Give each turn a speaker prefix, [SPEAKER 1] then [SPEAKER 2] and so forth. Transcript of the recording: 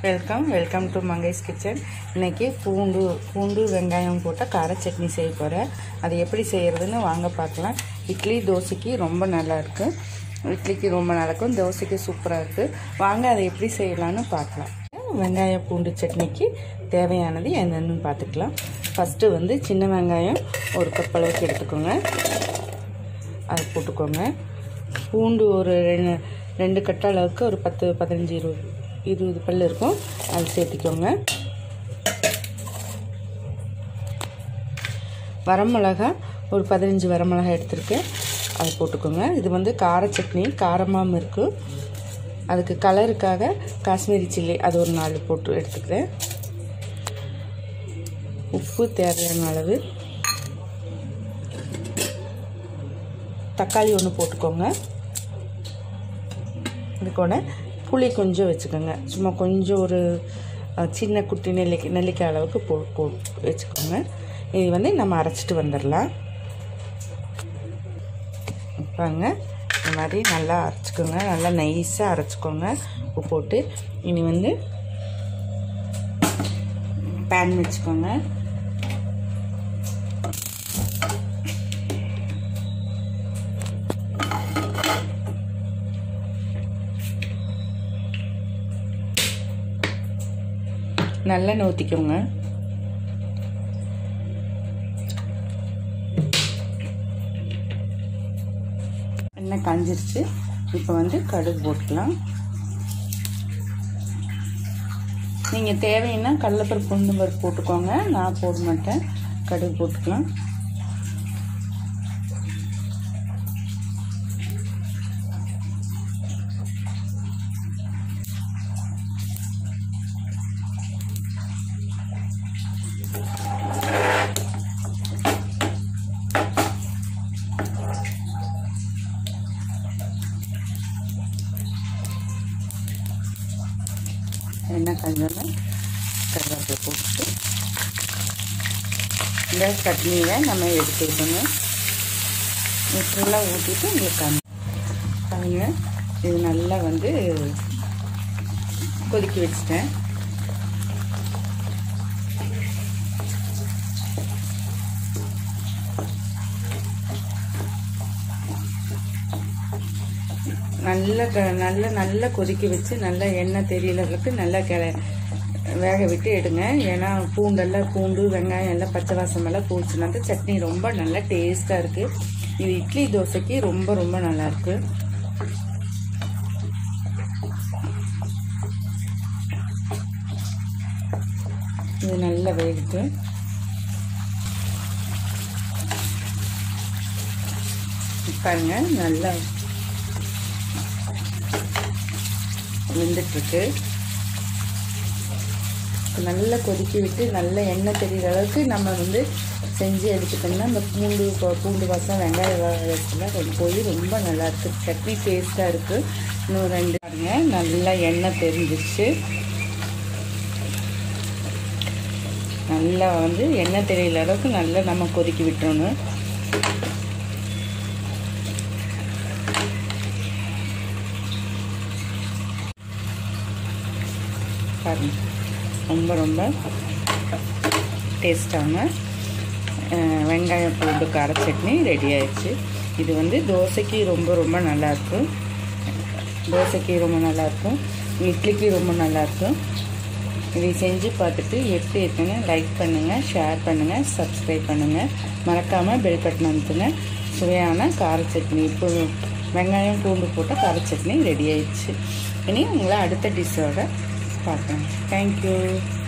[SPEAKER 1] welcome welcome to Mangai's kitchen இன்னைக்கு பூண்டு பூண்டு வெங்காயம் போட்ட கார சட்னி செய்ய போகிறேன் அது எப்படி செய்கிறதுன்னு வாங்க பார்க்கலாம் இட்லி தோசைக்கு ரொம்ப நல்லா இருக்கு இட்லிக்கு ரொம்ப நல்லா இருக்கும் தோசைக்கு சூப்பராக இருக்குது வாங்க அதை எப்படி செய்யலான்னு பார்க்கலாம் வெங்காய பூண்டு சட்னிக்கு தேவையானது என்னென்னு பார்த்துக்கலாம் ஃபஸ்ட்டு வந்து சின்ன வெங்காயம் ஒரு கப் அளவுக்கு எடுத்துக்கோங்க அது போட்டுக்கோங்க பூண்டு ஒரு ரெண்டு ரெண்டு கட்ட அளவுக்கு ஒரு பத்து பதினஞ்சு இருபது இருபது பல் இருக்கும் அது சேர்த்திக்கோங்க வரமிளகா ஒரு பதினஞ்சு வரமிளகா எடுத்திருக்கேன் அது போட்டுக்கோங்க இது வந்து கார சட்னி காரமாகவும் இருக்கும் அதுக்கு கலருக்காக காஷ்மீரி சில்லி அது ஒரு நாலு போட்டு எடுத்துக்கிறேன் உப்பு தேவையான அளவு தக்காளி ஒன்று போட்டுக்கோங்க இது கூட புளி கொஞ்சம் வச்சுக்கோங்க சும்மா கொஞ்சம் ஒரு அஹ், சின்ன குட்டி நெல்லிக்காய் நெல்லிக்காய் அளவுக்கு போ போ வச்சுக்கோங்க இது வந்து நம்ம அரைச்சிட்டு வந்துடலாம் பாருங்க இந்த மாதிரி நல்லா அரைச்சிக்கோங்க நல்லா நைஸாக அரைச்சிக்கோங்க உப்பு போட்டு இனி வந்து பேன் வச்சுக்கோங்க நல்லெண்ணெய் ஊற்றிக்கோங்க எண்ணெய் காஞ்சிருச்சு இப்போ வந்து கடுகு போட்டுக்கலாம் நீங்கள் தேவைன்னா கடலப்பருப்பு உளுந்து பருப்பு போட்டுக்கோங்க நான் போட மாட்டேன் கடுகு போட்டுக்கலாம் எண்ணெய் காஞ்சோன்னா கருவேப்பிலை போட்டு இந்த சட்னியை நம்ம எடுத்துக்கணும் ஃபுல்லாக ஊற்றிட்டு உங்களுக்கு காமி பாருங்க இது நல்லா வந்து கொதிக்க வச்சுட்டேன் நல்ல க நல்ல நல்லா கொதிக்க வச்சு நல்லா எண்ணெய் தெரியல அளவுக்கு நல்லா கிள வேக விட்டு எடுங்க ஏன்னா பூண்டெல்லாம் பூண்டு வெங்காயம் எல்லாம் பச்சை வாசம் எல்லாம் போச்சுன்னா தான் சட்னி ரொம்ப நல்லா டேஸ்ட்டாக இருக்குது இது இட்லி தோசைக்கு ரொம்ப ரொம்ப நல்லா இருக்கு இது நல்லா வேகுது பாருங்க நல்லா வெந்துட்டுருக்கு நல்லா கொதிக்க விட்டு நல்ல எண்ணெய் தெரிகிற அளவுக்கு நம்ம வந்து செஞ்சு எடுத்துட்டோம்னா இந்த பூண்டு ப- பூண்டு வாசம் வெங்காய வாசம்லாம் ரொம்ப போய் ரொம்ப நல்லா இருக்கு சட்னி டேஸ்ட்டாக இருக்குது இன்னும் ரெண்டு பாருங்க நல்லா எண்ணெய் தெரிஞ்சிருச்சு நல்லா வந்து எண்ணெய் தெரியல அளவுக்கு நல்லா நம்ம கொதிக்க விட்டுறணும் பாருங்க ரொம்ப ரொம்ப டேஸ்டான அஹ், வெங்காயம் பூண்டு கார சட்னி ரெடி ஆயிடுச்சு இது வந்து தோசைக்கு ரொம்ப ரொம்ப நல்லாயிருக்கும் தோசைக்கு ரொம்ப நல்லாயிருக்கும் இட்லிக்கு ரொம்ப நல்லாயிருக்கும் இதை செஞ்சு பார்த்துட்டு எப்படி இருக்குன்னு லைக் பண்ணுங்கள் ஷேர் பண்ணுங்கள் சப்ஸ்கிரைப் பண்ணுங்கள் மறக்காமல் பெல் பட்டன் அமுத்துங்க சுவையான கார சட்னி இப்போ வெங்காயம் பூண்டு போட்ட கார சட்னி ரெடி ஆயிடுச்சு இனி உங்களை அடுத்த டிஷ்ஷோட பார்க்கலாம் தேங்க்யூ